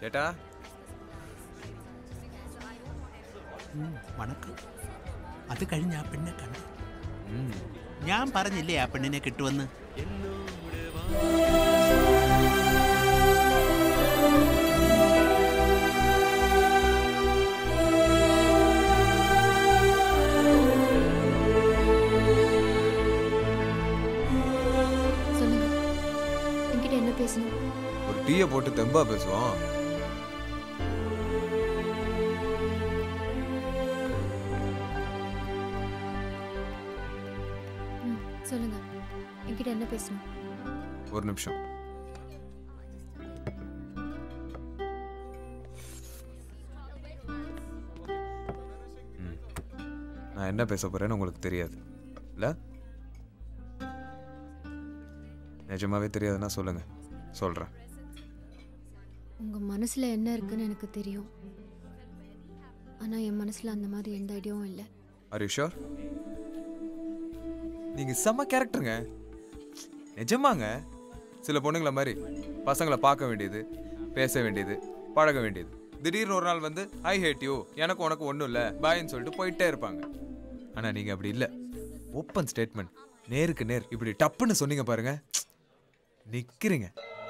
ചേട്ടാ ഉം, വണക്കം അത് കഴിഞ്ഞ് ആ പെണ്ണെ കണ്ടു ഉം. ഞാൻ പറഞ്ഞില്ലേ ആ പെണ്ണിനെ കിട്ടുമെന്ന് சொல்லுங்க என்கிட்ட என்ன பேசணும் ஒரு டீயை போட்டு தெம்பா பேசுவோம் ம் சொல்லுங்க என்கிட்ட என்ன பேசணும் ஒரு நிமிஷம் ம். நான் என்ன பேச போறேன்னு உங்களுக்கு தெரியாது இல்ல நிஜமாவே தெரியாதுன்னா சொல்லுங்க சொல்றேன் உங்க மனசுல என்ன இருக்குன்னு எனக்கு தெரியும் ஆனா என் மனசுல அந்த மாதிரி எந்த ஐடியாவும் இல்லை ஆர் யூ ஷோர் நீங்க செம்ம கேரக்டருங்க நிஜமாங்க சில பொண்ணுங்கள மாதிரி பசங்களை பார்க்க வேண்டியது பேச வேண்டியது பழக வேண்டியது திடீர்னு ஒரு நாள் வந்து ஐ ஹேட் யூ எனக்கு உனக்கு ஒன்றும் இல்லை பாயின்னு சொல்லிட்டு போயிட்டே இருப்பாங்க ஆனால் நீங்கள் அப்படி இல்லை ஓப்பன் ஸ்டேட்மெண்ட் நேருக்கு நேர் இப்படி டப்புன்னு சொன்னீங்க பாருங்க நிற்கிறீங்க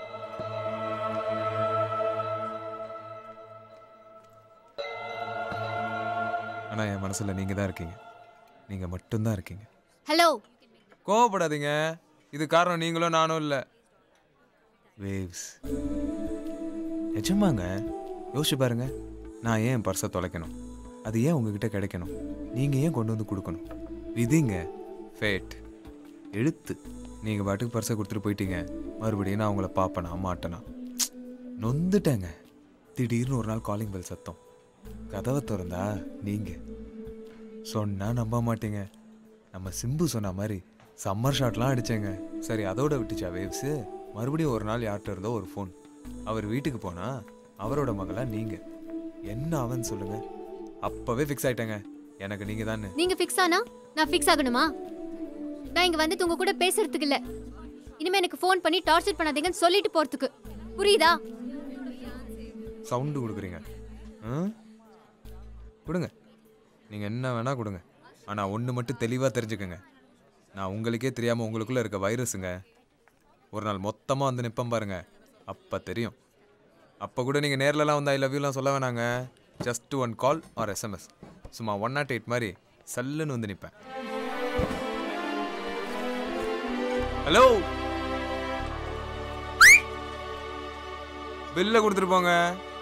ஆனால் என் மனசில் நீங்கள் தான் இருக்கீங்க நீங்கள் மட்டும்தான் இருக்கீங்க ஹலோ கோவப்படாதீங்க இது காரணம் நீங்களும் நானும் இல்லை வேவ்ஸ் நிஜமாங்க யோசிச்சு பாருங்க நான் ஏன் என் பர்ஸை தொலைக்கணும் அது ஏன் உங்ககிட்ட கிடைக்கணும் நீங்கள் ஏன் கொண்டு வந்து கொடுக்கணும் விதிங்க ஃபேட் எழுத்து நீங்கள் பாட்டுக்கு பர்ஸை கொடுத்துட்டு போயிட்டீங்க மறுபடியும் நான் உங்களை பார்ப்பேனா மாட்டேனா நொந்துட்டேங்க திடீர்னு ஒரு நாள் காலிங் பெல் சத்தம் கதவை திறந்தா நீங்கள் சொன்னா நம்ப மாட்டீங்க நம்ம சிம்பு சொன்ன மாதிரி சம்மர் ஷாட்லாம் அடிச்சேங்க சரி அதோட விட்டுச்சா வேவ்ஸு மறுபடியும் ஒரு நாள் யார்கிட்ட இருந்தோ ஒரு ஃபோன் அவர் வீட்டுக்கு போனா அவரோட மகளா நீங்க என்ன அவன் சொல்லுங்க அப்பவே ஃபிக்ஸ் ஆயிட்டேங்க எனக்கு நீங்க தானே நீங்க ஃபிக்ஸ் ஆனா நான் ஃபிக்ஸ் ஆகணுமா நான் இங்க வந்து உங்க கூட பேசுறதுக்கு இல்ல இனிமே எனக்கு ஃபோன் பண்ணி டார்ச்சர் பண்ணாதீங்கன்னு சொல்லிட்டு போறதுக்கு புரியுதா சவுண்டு கொடுக்குறீங்க ம்? கொடுங்க நீங்கள் என்ன வேணால் கொடுங்க ஆனால் ஒன்று மட்டும் தெளிவாக தெரிஞ்சுக்கங்க நான் உங்களுக்கே தெரியாமல் உங்களுக்குள்ளே இருக்க வைரஸுங்க ஒரு நாள் மொத்தமாக வந்து நிற்பேன் பாருங்க அப்போ தெரியும் அப்போ கூட நீங்கள் நேர்லலாம் வந்து ஐ லவ் யூலாம் சொல்ல வேணாங்க just one call or SMS சும்மா ஒன் நாட் எயிட் மாதிரி சல்லுன்னு வந்து நிற்பேன் ஹலோ பில்லை கொடுத்துட்டு போங்க